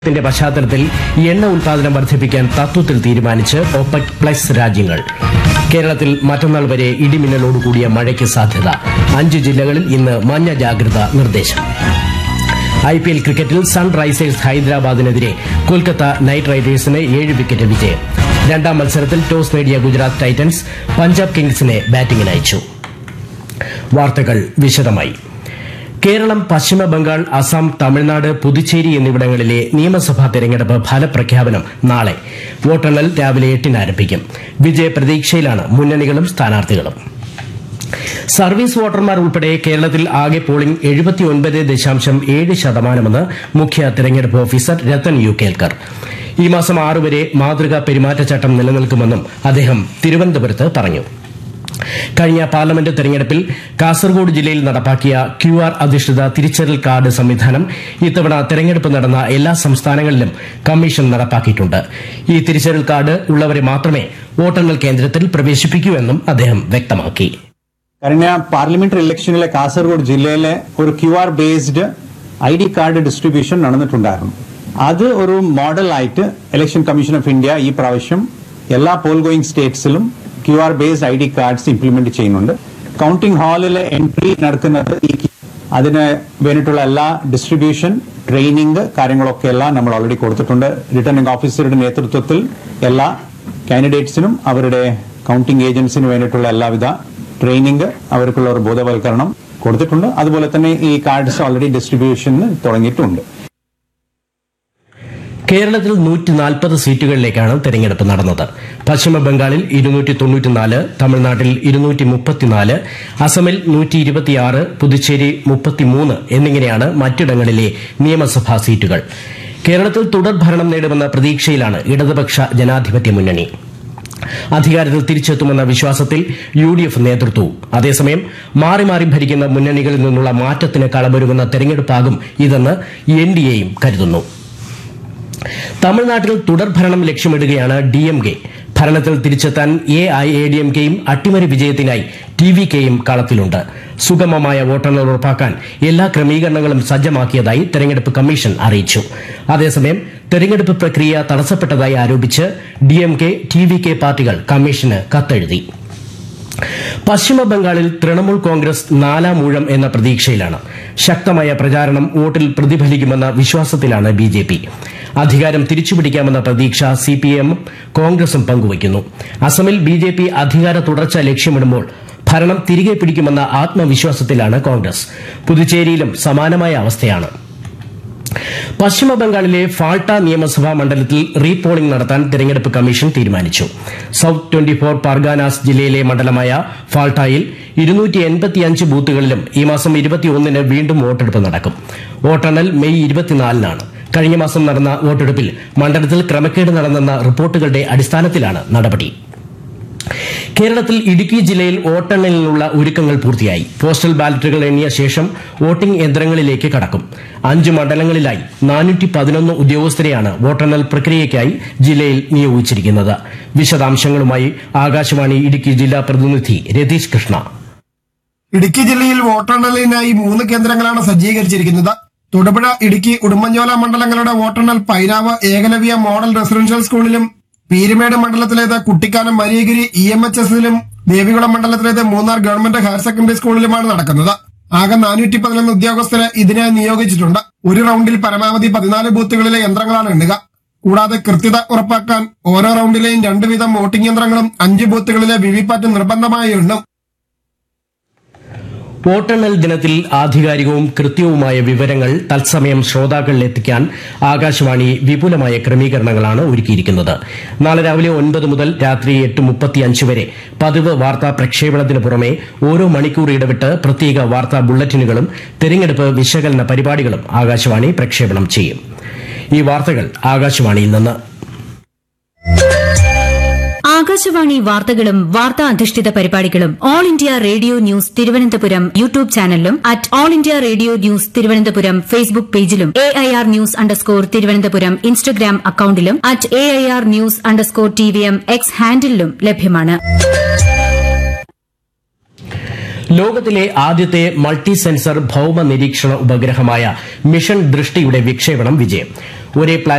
ത്തിന്റെ പശ്ചാത്തലത്തിൽ എണ്ണ ഉൽപാദനം വർദ്ധിപ്പിക്കാൻ തത്വത്തിൽ തീരുമാനിച്ച് ഒപെക് പ്ലസ് രാജ്യങ്ങൾ കേരളത്തിൽ മറ്റന്നാൾ വരെ ഇടിമിന്നലോടുകൂടിയ മഴയ്ക്ക് സാധ്യത അഞ്ച് ജില്ലകളിൽ ഇന്ന് മഞ്ഞ ജാഗ്രതാ നിർദ്ദേശം ഐ പി എൽ ക്രിക്കറ്റിൽ സൺറൈസേഴ്സ് ഹൈദരാബാദിനെതിരെ കൊൽക്കത്ത നൈറ്റ് റൈഡേഴ്സിന് ഏഴ് വിക്കറ്റ് വിജയം രണ്ടാം മത്സരത്തിൽ ടോസ് നേടിയ ഗുജറാത്ത് ടൈറ്റൻസ് പഞ്ചാബ് കിങ്സിനെ ബാറ്റിംഗിന് അയച്ചു വാർത്തകൾ വിശദമായി കേരളം പശ്ചിമ ബംഗാൾ അസം തമിഴ്നാട് പുതുച്ചേരി എന്നിവിടങ്ങളിലെ നിയമസഭാ തെരഞ്ഞെടുപ്പ് ഫലപ്രഖ്യാപനം നാളെ വോട്ടെണ്ണൽ രാവിലെ എട്ടിന് ആരംഭിക്കും വിജയപ്രതീക്ഷയിലാണ് മുന്നണികളും സ്ഥാനാർത്ഥികളും സർവീസ് വോട്ടർമാർ ഉൾപ്പെടെ കേരളത്തിൽ ആകെ പോളിംഗ് എഴുപത്തിയൊൻപത് ദശാംശം ഏഴ് ശതമാനമെന്ന് മുഖ്യ തെരഞ്ഞെടുപ്പ് ഓഫീസർ രത്തൻ യു കേൽക്കർ ഈ മാസം ആറ് വരെ മാതൃകാ പെരുമാറ്റച്ചട്ടം നിലനിൽക്കുമെന്നും അദ്ദേഹം തിരുവനന്തപുരത്ത് പറഞ്ഞു കഴിഞ്ഞ പാർലമെന്റ് തെരഞ്ഞെടുപ്പിൽ കാസർഗോഡ് ജില്ലയിൽ നടപ്പാക്കിയ ക്യു ആർ അധിഷ്ഠിത തിരിച്ചറിയൽ കാർഡ് സംവിധാനം ഇത്തവണ തെരഞ്ഞെടുപ്പ് നടന്ന എല്ലാ സംസ്ഥാനങ്ങളിലും കമ്മീഷൻ നടപ്പാക്കിയിട്ടുണ്ട് ഈ തിരിച്ചറിയൽ കാർഡ് ഉള്ളവരെ മാത്രമേ വോട്ടെണ്ണൽ കേന്ദ്രത്തിൽ പ്രവേശിപ്പിക്കൂ എന്നും അദ്ദേഹം വ്യക്തമാക്കി കഴിഞ്ഞ പാർലമെന്ററി ഇലക്ഷനിലെ കാസർഗോഡ് ജില്ലയിലെ ഒരു Q R based I D card distribution നടന്നിട്ടുണ്ടായിരുന്നു അത് ഒരു മോഡലായിട്ട് ഇലക്ഷൻ കമ്മീഷൻ ഓഫ് ഇന്ത്യ ഈ പ്രാവശ്യം എല്ലാ പോൾ ഗോയിങ് സ്റ്റേറ്റ്സിലും Q R based I D cards implement ചെയ്യുന്നുണ്ട് കൗണ്ടിംഗ് ഹാളിലെ എൻട്രി നടക്കുന്നത് ഈ അതിന് വേണ്ടിയിട്ടുള്ള എല്ലാ ഡിസ്ട്രിബ്യൂഷൻ ട്രെയിനിങ് കാര്യങ്ങളൊക്കെ എല്ലാം നമ്മൾ ഓൾറെഡി കൊടുത്തിട്ടുണ്ട് റിട്ടേണിംഗ് ഓഫീസറുടെ നേതൃത്വത്തിൽ എല്ലാ കാൻഡിഡേറ്റ്സിനും അവരുടെ കൗണ്ടിംഗ് ഏജൻസിന് വേണ്ടിയിട്ടുള്ള എല്ലാവിധ ട്രെയിനിങ് അവർക്കുള്ള ഒരു ബോധവൽക്കരണം കൊടുത്തിട്ടുണ്ട് അതുപോലെ തന്നെ ഈ കാർഡ്സ് ഓൾറെഡി ഡിസ്ട്രിബ്യൂഷന് തുടങ്ങിയിട്ടുണ്ട് കേരളത്തിൽ നൂറ്റി നാൽപ്പത് സീറ്റുകളിലേക്കാണ് തെരഞ്ഞെടുപ്പ് നടന്നത് പശ്ചിമ ബംഗാളിൽ ഇരുന്നൂറ്റി തൊണ്ണൂറ്റിനാല് തമിഴ്നാട്ടിൽ ഇരുന്നൂറ്റി മുപ്പത്തിനാല് അസമിൽ നൂറ്റി ഇരുപത്തിയാറ് പുതുച്ചേരി മുപ്പത്തിമൂന്ന് എന്നിങ്ങനെയാണ് മറ്റിടങ്ങളിലെ നിയമസഭാ സീറ്റുകൾ കേരളത്തിൽ തുടർ ഭരണം നേടുമെന്ന പ്രതീക്ഷയിലാണ് ഇടതുപക്ഷ ജനാധിപത്യ മുന്നണി അധികാരത്തിൽ തിരിച്ചെത്തുമെന്ന വിശ്വാസത്തിൽ യു ഡി എഫ് നേതൃത്വവും അതേസമയം മാറി മാറി ഭരിക്കുന്ന മുന്നണികളിൽ നിന്നുള്ള മാറ്റത്തിന് കളമൊരുങ്ങുന്ന തെരഞ്ഞെടുപ്പാകും ഇതെന്ന് എൻ ഡി എയും കരുതുന്നു തമിഴ്നാട്ടിൽ തുടർഭരണം ലക്ഷ്യമിടുകയാണ് ഡി എം കെ ഭരണത്തിൽ തിരിച്ചെത്താൻ A I A D M കെയും അട്ടിമറി വിജയത്തിനായി ടി വി കെയും കളത്തിലുണ്ട് സുഗമമായ വോട്ടെണ്ണൽ ഉറപ്പാക്കാൻ എല്ലാ ക്രമീകരണങ്ങളും സജ്ജമാക്കിയതായി തെരഞ്ഞെടുപ്പ് കമ്മീഷൻ അറിയിച്ചു അതേസമയം തെരഞ്ഞെടുപ്പ് പ്രക്രിയ തടസ്സപ്പെട്ടതായി ആരോപിച്ച് D M K T V K പാർട്ടികൾ കമ്മീഷന് കത്തെഴുതി പശ്ചിമ ബംഗാളിൽ തൃണമൂൽ കോൺഗ്രസ് നാലാം ഊഴം എന്ന പ്രതീക്ഷയിലാണ് ശക്തമായ പ്രചാരണം വോട്ടിൽ പ്രതിഫലിക്കുമെന്ന വിശ്വാസത്തിലാണ് ബി ജെ പി അധികാരം തിരിച്ചുപിടിക്കാമെന്ന പ്രതീക്ഷ സി പി എം കോൺഗ്രസും പങ്കുവയ്ക്കുന്നു അസമിൽ ബി ജെ പി അധികാര തുടർച്ച ലക്ഷ്യമിടുമ്പോൾ ഭരണം തിരികെ പിടിക്കുമെന്ന ആത്മവിശ്വാസത്തിലാണ് കോൺഗ്രസ് പുതുച്ചേരിയിലും സമാനമായ അവസ്ഥയാണ് പശ്ചിമ ബംഗാളിലെ ഫാൾട്ട നിയമസഭാ മണ്ഡലത്തിൽ റീപോളിംഗ് നടത്താൻ തെരഞ്ഞെടുപ്പ് കമ്മീഷൻ തീരുമാനിച്ചു സൌത്ത് ട്വന്റി ഫോർ പർഗാനാസ് ജില്ലയിലെ മണ്ഡലമായ ഫാൾട്ടായിൽ ഇരുന്നൂറ്റി എൺപത്തിയഞ്ച് ബൂത്തുകളിലും ഈ മാസം ഇരുപത്തിയൊന്നിന് വീണ്ടും വോട്ടെടുപ്പ് നടക്കും വോട്ടെണ്ണൽ മെയ് ഇരുപത്തിനാലിനാണ് കഴിഞ്ഞ മാസം നടന്ന വോട്ടെടുപ്പിൽ മണ്ഡലത്തിൽ ക്രമക്കേട് നടന്നെന്ന റിപ്പോർട്ടുകളുടെ അടിസ്ഥാനത്തിലാണ് നടപടി കേരളത്തിൽ ഇടുക്കി ജില്ലയിൽ വോട്ടെണ്ണലിനുള്ള ഒരുക്കങ്ങൾ പൂർത്തിയായി പോസ്റ്റൽ ബാലറ്റുകൾ എണ്ണിയ ശേഷം വോട്ടിംഗ് യന്ത്രങ്ങളിലേക്ക് കടക്കും അഞ്ച് മണ്ഡലങ്ങളിലായി നാനൂറ്റി പതിനൊന്ന് ഉദ്യോഗസ്ഥരെയാണ് വോട്ടെണ്ണൽ പ്രക്രിയയ്ക്കായി ജില്ലയിൽ നിയോഗിച്ചിരിക്കുന്നത് വിശദാംശങ്ങളുമായി ആകാശവാണി ഇടുക്കി ജില്ലാ പ്രതിനിധി രതീഷ് കൃഷ്ണ ഇടുക്കി ജില്ലയിൽ വോട്ടെണ്ണലിനായി മൂന്ന് കേന്ദ്രങ്ങളാണ് സജ്ജീകരിച്ചിരിക്കുന്നത് തൊടുപുഴ ഇടുക്കി ഉടുമ്പൻചോല മണ്ഡലങ്ങളുടെ വോട്ടെണ്ണൽ പൈനാവ് ഏകലവ്യ മോഡൽ റെസിഡൻഷ്യൽ സ്കൂളിലും പീരുമേട് മണ്ഡലത്തിലേത് Kuttikkanam Mariyagiri E M H എസിലും ദേവികുളം മണ്ഡലത്തിലേത് മൂന്നാർ ഗവൺമെന്റ് ഹയർ സെക്കൻഡറി സ്കൂളിലുമാണ് നടക്കുന്നത് ആകെ നാനൂറ്റി പതിനൊന്ന് ഉദ്യോഗസ്ഥരെ ഇതിനായി നിയോഗിച്ചിട്ടുണ്ട് ഒരു റൗണ്ടിൽ പരമാവധി പതിനാല് ബൂത്തുകളിലെ യന്ത്രങ്ങളാണ് എണ്ണുക കൂടാതെ കൃത്യത ഉറപ്പാക്കാൻ ഓരോ റൗണ്ടിലെയും രണ്ട് വീതം വോട്ടിംഗ് യന്ത്രങ്ങളും അഞ്ച് ബൂത്തുകളിലെ വിവിപാറ്റ് നിർബന്ധമായി എണ്ണും വോട്ടെണ്ണൽ ദിനത്തിൽ ആധികാരികവും കൃത്യവുമായ വിവരങ്ങൾ തത്സമയം ശ്രോതാക്കളിൽ എത്തിക്കാൻ ആകാശവാണി വിപുലമായ ക്രമീകരണങ്ങളാണ് ഒരുക്കിയിരിക്കുന്നത് നാളെ രാവിലെ ഒൻപത് മുതൽ രാത്രി എട്ട് മുപ്പത്തിയഞ്ച് വരെ പതിവ് വാർത്താ പ്രക്ഷേപണത്തിന് പുറമെ ഓരോ മണിക്കൂർ ഇടവിട്ട് പ്രത്യേക വാർത്താ ബുള്ളറ്റിനുകളും തെരഞ്ഞെടുപ്പ് വിശകലന പരിപാടികളും ആകാശവാണി പ്രക്ഷേപണം ചെയ്യും ഈ വാർത്തകൾ ആകാശവാണിയിൽ നിന്ന് ആകാശവാണി വാർത്തകളും വാർത്താ അധിഷ്ഠിത പരിപാടികളും all India radio news Thiruvananthapuram YouTube ചാനലിലും at all India radio news Thiruvananthapuram Facebook പേജിലും A I R news underscore Thiruvananthapuram Instagram അക്കൌണ്ടിലും at A I R news underscore T V M X ഹാൻഡിലും ലഭ്യമാണ് ലോകത്തിലെ ആദ്യത്തെ മൾട്ടി സെൻസർ ഭൌമ നിരീക്ഷണ ഉപഗ്രഹമായ മിഷൻ ദൃഷ്ടിയുടെ വിക്ഷേപണം വിജയം ഒരേ പ്ലാ